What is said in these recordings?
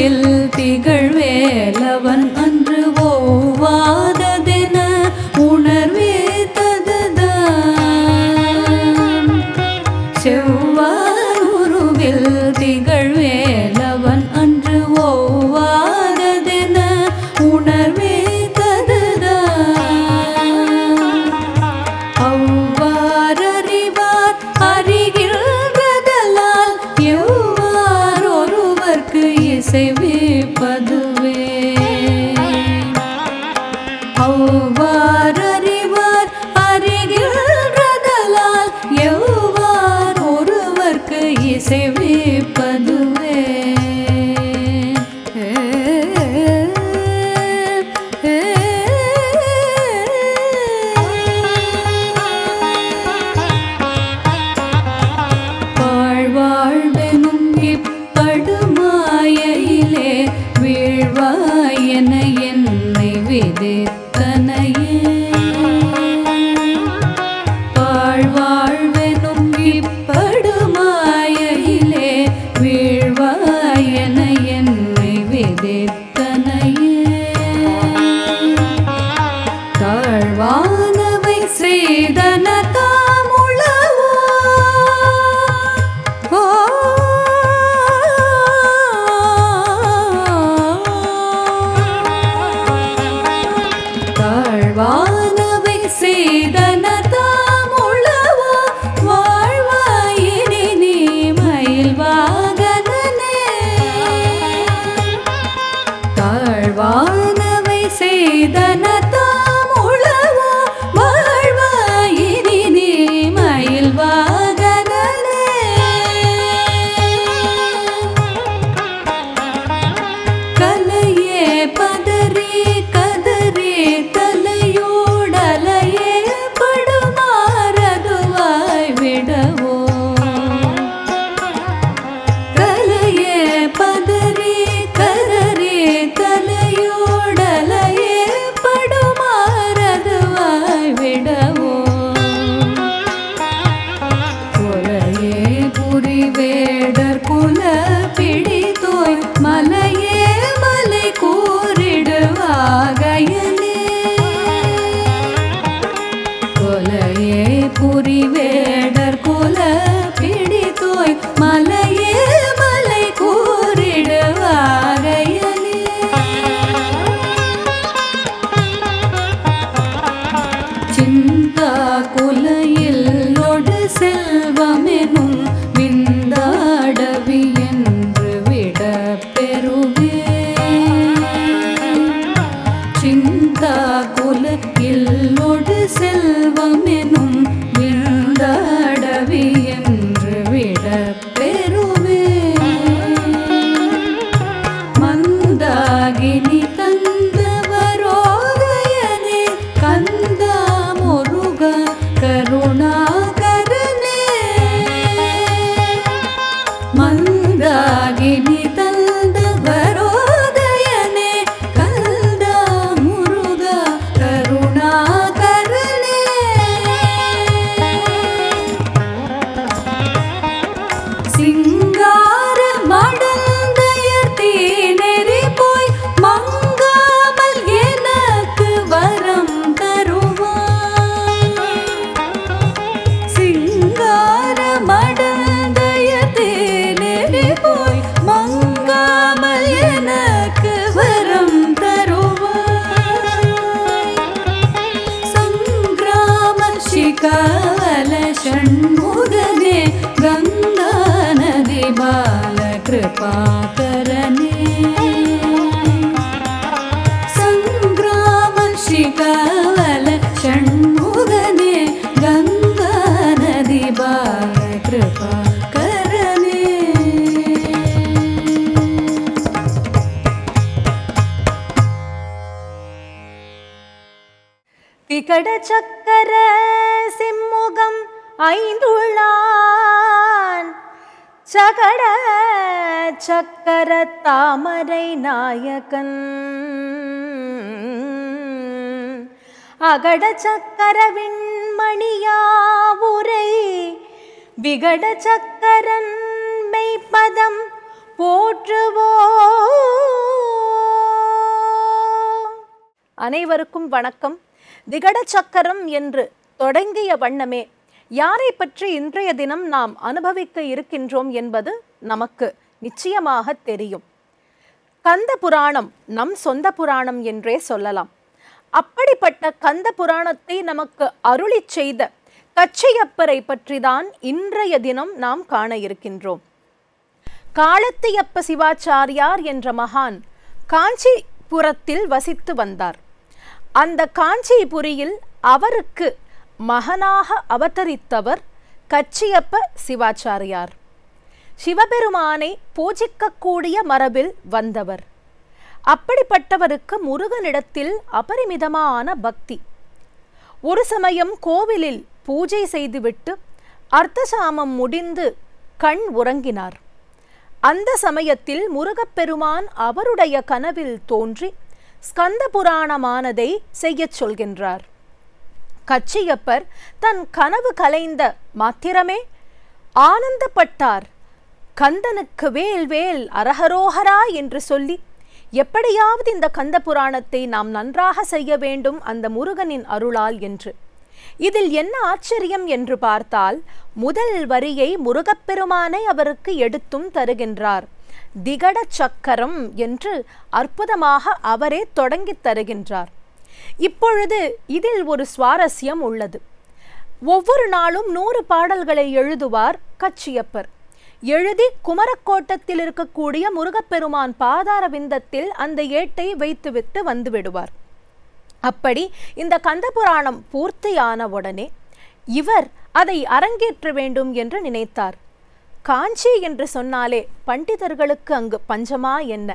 உருவில் திகழ்வேலவன் அன்று ஓவாததென உணர்வே ததுதான் செவ்வாருவில் திகழ்வேலவன் அன்று ஓவாததென உணர்வே ததுதான் அவ்வாறறிவார் அறிகின்றதலால் எவ்வாறு ஒருவர்க்கு இசைவிப்பதுவே அவ்வாறறிவார் அறிகின்றதலால் எவ்வாறு ஒருவர்க்கு இசைவிப்பதுவே வாழ்வாழ்வெனும் இப்படுமாயிலே வீழ்வாயென என்னை விதித்தனையே வாழ்வாழ்வெனும் இப்படுமாயிலே வீழ்வாயென என்னை விதித்தனையே தாழ்வானவை செய்தன தாமுளவோ ஓ தாழ்வானவை செய்தன தாமுளவோ வாழ்வாயினி நீ மயில் வாகனனே தாழ்வானவை செய்தன தாமுளவோ வாழ்வாயினி நீ மயில் வாகனனே கலையே பதறி கதறி தலையோடலையே படுமாறதுவாய் விடவோ கலையே பதறி கதறி தலையோடலையே படுமாறதுவாய் விடவோ கொலையே புரி வேடர் குல பிடித்தோய் மலையே மலை கூறிடுவாகையனே கொலையே புரி வேடர் குல பிடித்தோய் மலையே மலை கூறிடுவாகையனே சிந்தா குலையில் ஒடு செல்வமெனும் விந்தாடவி என்று விட பெறுவே சிந்தா குலையில் ஒடு செல்வமெனும் விந்தாடவி என்று விட பெறுவே மந்தாகினி தந்தவரோதயனே கந்தா முருக கருணாகரனே மந்தாகினி தந்தவரோதயனே கந்தா முருக கருணாகரனே சிங்கார மடந்தையர் தீநெறி போய் மங்காமல் எனக்கு வரம் தருவாய் சிங்கார மடந்தையர் தீநெறி போய் மங்காமல் எனக்கு வரம் தருவாய் சங்கிராம ಶಿಖಾಲ ಷಣ್ಮುಗನೆ ಗಂಗಾ ನದಿ ಬಾಲ ಕೃಪಾಕರನೆ ಸಂಗ್ರಾಮ ಶಿಖಾಲ ಷಣ್ಮುಗನೆ ಗಂಗಾ ನದಿ ಬಾಲ ಕೃಪಾಕರನೆ விகட சக்கர சிம்முகம் ஐந்துள்ளான் சகட சக்கர தாமரை நாயகன் அகட சக்கர விண்மணியாவுரை விகட சக்கரன் மெய்ப்பதம் போற்றுவோம் அனைவருக்கும் வணக்கம் திகட சக்கரம் என்று தொடங்கிய வண்ணமே யாரை பற்றி இன்றைய தினம் நாம் அனுபவிக்க இருக்கின்றோம் என்பது நமக்கு நிச்சயமாக தெரியும் கந்த புராணம் நம் சொந்த புராணம் என்றே சொல்லலாம் அப்படிப்பட்ட கந்த புராணத்தை நமக்கு அருளிச் செய்த கச்சையப்பரை பற்றிதான் இன்றைய தினம் நாம் காண இருக்கின்றோம் காலத்தியப்ப சிவாச்சாரியார் என்ற மகான் காஞ்சிபுரத்தில் வசித்து வந்தார் அந்த காஞ்சிபுரியில் அவருக்கு மகனாக அவதரித்தவர் கச்சியப்ப சிவாச்சாரியார் சிவபெருமானை பூஜிக்கக்கூடிய மரபில் வந்தவர் அப்படிப்பட்டவருக்கு முருகனிடத்தில் அபரிமிதமான பக்தி ஒரு சமயம் கோவிலில் பூஜை செய்துவிட்டு அர்த்தசாமம் முடிந்து கண் உறங்கினார் அந்த சமயத்தில் முருகப்பெருமான் அவருடைய கனவில் தோன்றி ஸ்கந்த புராணமானதை செய்யச் சொல்கின்றார் கச்சியப்பர் தன் கனவு கலைந்த மாத்திரமே ஆனந்தப்பட்டார் கந்தனுக்கு வேல் வேல் அரஹரோஹரா என்று சொல்லி எப்படியாவது இந்த கந்த புராணத்தை நாம் நன்றாக செய்ய வேண்டும் அந்த முருகனின் அருளால் என்று இதில் என்ன ஆச்சரியம் என்று பார்த்தால் முதல் வரியை முருகப்பெருமானை அவருக்கு எடுத்தும் தருகின்றார் திகட சக்கரம் என்று அற்புதமாக அவரே தொடங்கித் தருகின்றார் இப்பொழுது இதில் ஒரு சுவாரஸ்யம் உள்ளது ஒவ்வொரு நாளும் நூறு பாடல்களை எழுதுவார் கச்சியப்பர் எழுதி குமரக்கோட்டத்தில் இருக்கக்கூடிய முருகப்பெருமான் பாதார விந்தத்தில் அந்த ஏட்டை வைத்துவிட்டு வந்து விடுவார் அப்படி இந்த கந்தபுராணம் பூர்த்தியான உடனே இவர் அதை அரங்கேற்ற வேண்டும் என்று நினைத்தார் காஞ்சி என்று சொன்னாலே பண்டிதர்களுக்கு அங்கு பஞ்சமா என்ன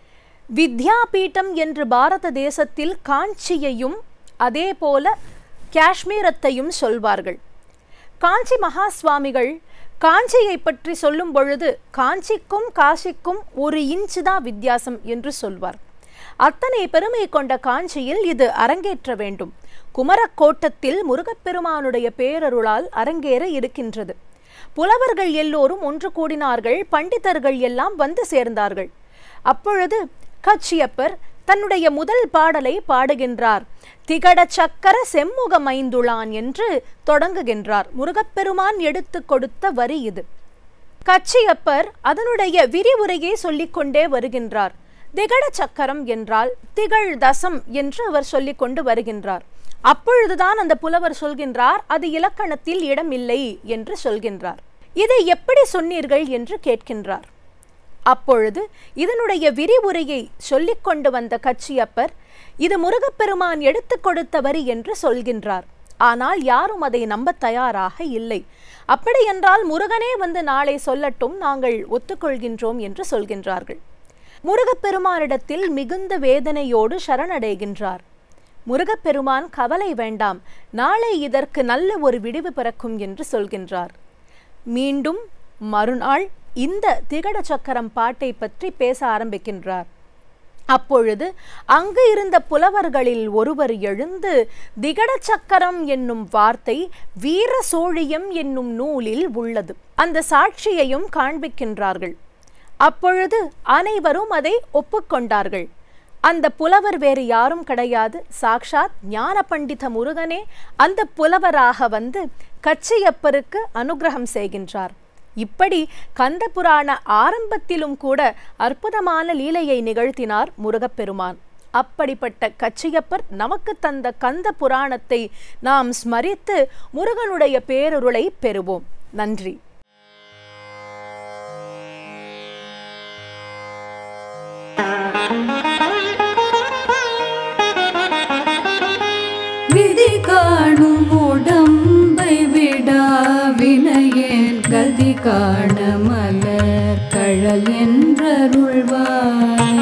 வித்யாபீட்டம் என்று பாரத தேசத்தில் காஞ்சியையும் அதே போல காஷ்மீரத்தையும் சொல்வார்கள் காஞ்சி மகா சுவாமிகள் காஞ்சியை பற்றி சொல்லும் பொழுது காஞ்சிக்கும் காசிக்கும் ஒரு இன்ச்சு தான் வித்தியாசம் என்று சொல்வார் அத்தனை பெருமை கொண்ட காஞ்சியில் இது அரங்கேற்ற வேண்டும் குமரக்கோட்டத்தில் முருகப்பெருமானுடைய பேரருளால் அரங்கேற இருக்கின்றது புலவர்கள் எல்லோரும் ஒன்று கூடினார்கள் பண்டிதர்கள் எல்லாம் வந்து சேர்ந்தார்கள் அப்பொழுது கச்சியப்பர் தன்னுடைய முதல் பாடலை பாடுகின்றார் திகட சக்கர செம்முக மைந்துளான் என்று தொடங்குகின்றார் முருகப்பெருமான் எடுத்து கொடுத்த வரி இது கச்சியப்பர் அதனுடைய விரிவுரையை சொல்லிக்கொண்டே வருகின்றார் திகட சக்கரம் என்றால் திகழ் தசம் என்று அவர் சொல்லிக் கொண்டு வருகின்றார் அப்பொழுதுதான் அந்த புலவர் சொல்கின்றார் அது இலக்கணத்தில் இடமில்லை என்று சொல்கின்றார் இதை எப்படி சொன்னீர்கள் என்று கேட்கின்றார் அப்பொழுது இதனுடைய விரிவுரையை சொல்லிக் கொண்டு வந்த கச்சியப்பர் இது முருகப்பெருமான் எடுத்து கொடுத்த வரி என்று சொல்கின்றார் ஆனால் யாரும் அதை நம்ப தயாராக இல்லை அப்படியென்றால் முருகனே வந்து நாளை சொல்லட்டும் நாங்கள் ஒத்துக்கொள்கின்றோம் என்று சொல்கின்றார்கள் முருகப்பெருமானிடத்தில் மிகுந்த வேதனையோடு சரணடைகின்றார் முருகப்பெருமான் கவலை வேண்டாம் நாளை இதற்கு நல்ல ஒரு விடிவு பிறக்கும் என்று சொல்கின்றார் மீண்டும் மறுநாள் இந்த திகட சக்கரம் பாட்டை பற்றி பேச ஆரம்பிக்கின்றார் அப்பொழுது அங்கு இருந்த புலவர்களில் ஒருவர் எழுந்து திகட சக்கரம் என்னும் வார்த்தை வீர சோழியம் என்னும் நூலில் உள்ளது அந்த சாட்சியையும் காண்பிக்கின்றார்கள் அப்பொழுது அனைவரும் அதை ஒப்புக்கொண்டார்கள் அந்த புலவர் வேறு யாரும் கிடையாது சாக்ஷாத் ஞான பண்டித முருகனே அந்த புலவராக வந்து கச்சியப்பருக்கு அனுகிரகம் செய்கின்றார் இப்படி கந்த புராண ஆரம்பத்திலும் கூட அற்புதமான லீலையை நிகழ்த்தினார் முருகப்பெருமான் அப்படிப்பட்ட கச்சியப்பர் நமக்கு தந்த கந்த புராணத்தை நாம் ஸ்மரித்து முருகனுடைய பேரருளை பெறுவோம் நன்றி விதி காணும் உடம்பை விடா வினையேன் கதி காண மலர் கழல் என்றருள்வாய்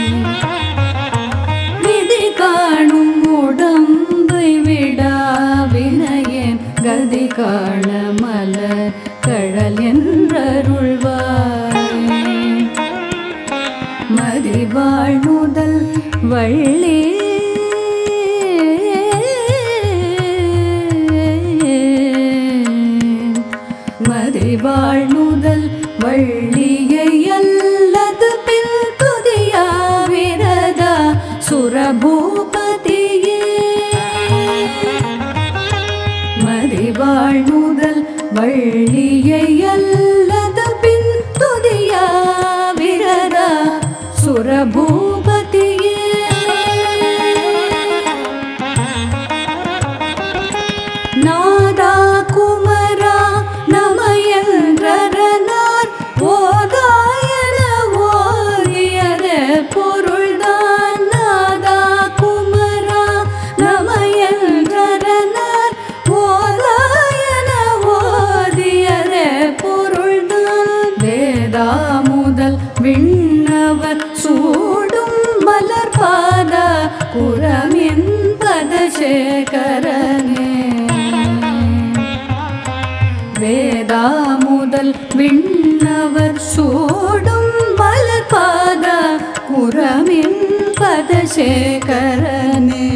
விதி காணும் உடம்பை விடா வினையேன் கதி காண மலர் கழல் என்றருள்வாய் மதிவாழ் முதல் வள்ளி மதிவாழ் முதல் வள்ளியை அல்ல சுரபூபதியே மறிவாழ் முதல் வள்ளியை அல்லது பின் துதியா விரதா சுரபூபதியே நாதா குமரா நமையன்றரனார் ஓதாயன ஓரியர பொருள்தான் நாதா குமரா நமையன்றரனார் ஓதாயன ஓரியர பொருள்தான் வேதா முதல் விண்ணவர் சூடும் மலர்பாத குரமின் பதசேகரனே வேதா முதல் விண்ணவர் சூடும் மலர்பாத குரமின் பதசேகரனே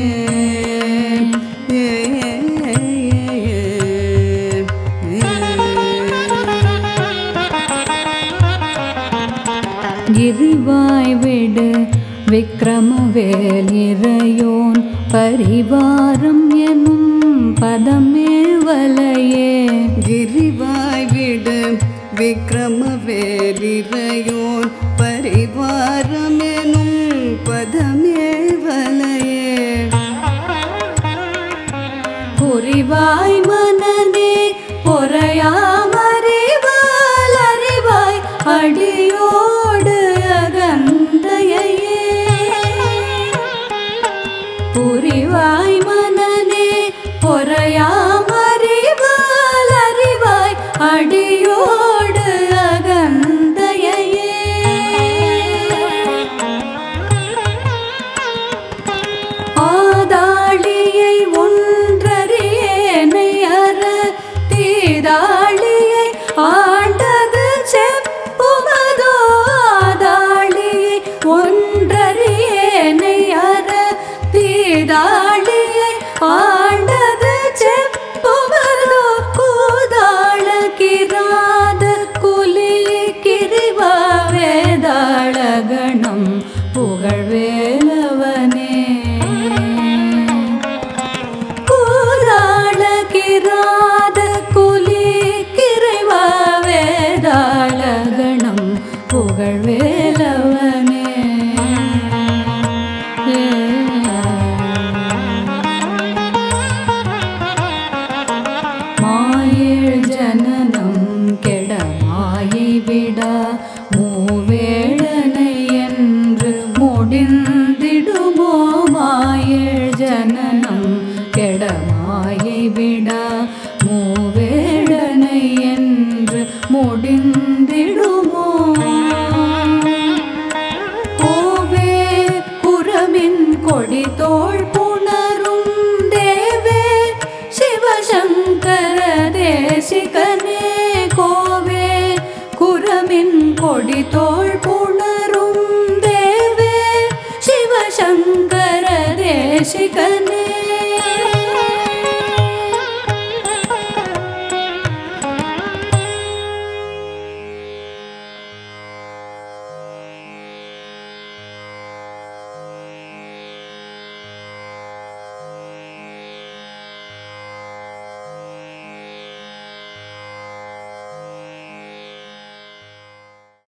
கிரிவாய் விடு விக்ரமவேல் இறையோன் பரிவாரம் எனும் பதமே வலையே கிரிவாய் விடு விக்ரமவேலிரையோன் பரிவாரமெனும் பதமே வலையே புரிவாய் மனதே பொறையாமறிவால் அறிவாய் அடியோடு அகந்தையே புரிவாய் மனதே பொறையாமறிவால் அறிவாய் அடியோடு அகந்தையே ஆதாளியை ஒன்றறியேனை அற தீதாளியை ஆண்டது செப்புமதோ ஆதாளியை ஒன்றறியேனை அற தீதாளியை ஆண்டது செப்புமதோ கூதாள கிராத குலி கிரிவா வேதாள கணம் புகழ்வேலவனே கூதாள கிராத குலி கிரிவா வேதாள கணம் புகழ்வேலவனே மாயேழ் ஜனனம் கெட மாயை விடா மூவேழனை என்று முடிந்திடுமோ மாயேழ் ஜனனம் கெட மாயை விடா மூவேழனை என்று முடிந்திடுமோ கோவே குரமின் கொடி தோள் புணரும் தேவே சிவசங்கர தேசிகனே கோவே குரமின் கொடி தோள் புணரும் தேவே சிவசங்கர தேசிகனே